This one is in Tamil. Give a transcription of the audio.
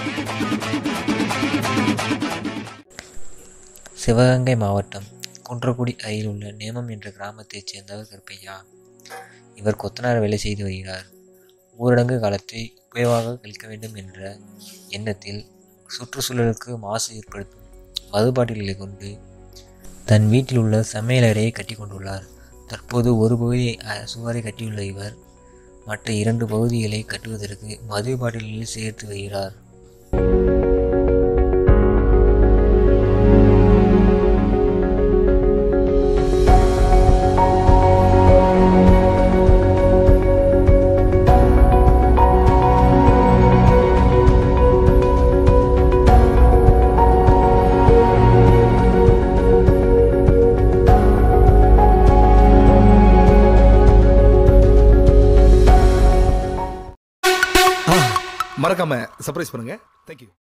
சிவகங்கை மாவட்டம் குன்றக்குடி அருகில் உள்ள நேமம் என்ற கிராமத்தைச் சேர்ந்தவர் கருப்பையா இவர் கொத்தனார் வேலை செய்து வருகிறார் ஊரடங்கு காலத்தை குறைவாக கழிக்க வேண்டும் என்ற எண்ணத்தில் சுற்றுச்சூழலுக்கு மாசு ஏற்படுத்தும் மதுபாட்டில்களை கொண்டு தன் வீட்டில் உள்ள சமையலறையை கட்டி கொண்டுள்ளார் தற்போது ஒரு பகுதி அஹ், சுவரை கட்டியுள்ள இவர் மற்ற இரண்டு பகுதிகளை கட்டுவதற்கு மது பாட்டில்களில் சேர்த்து வருகிறார் மறக்காம சர்ப்ரைஸ் பண்ணுங்க தேங்க்யூ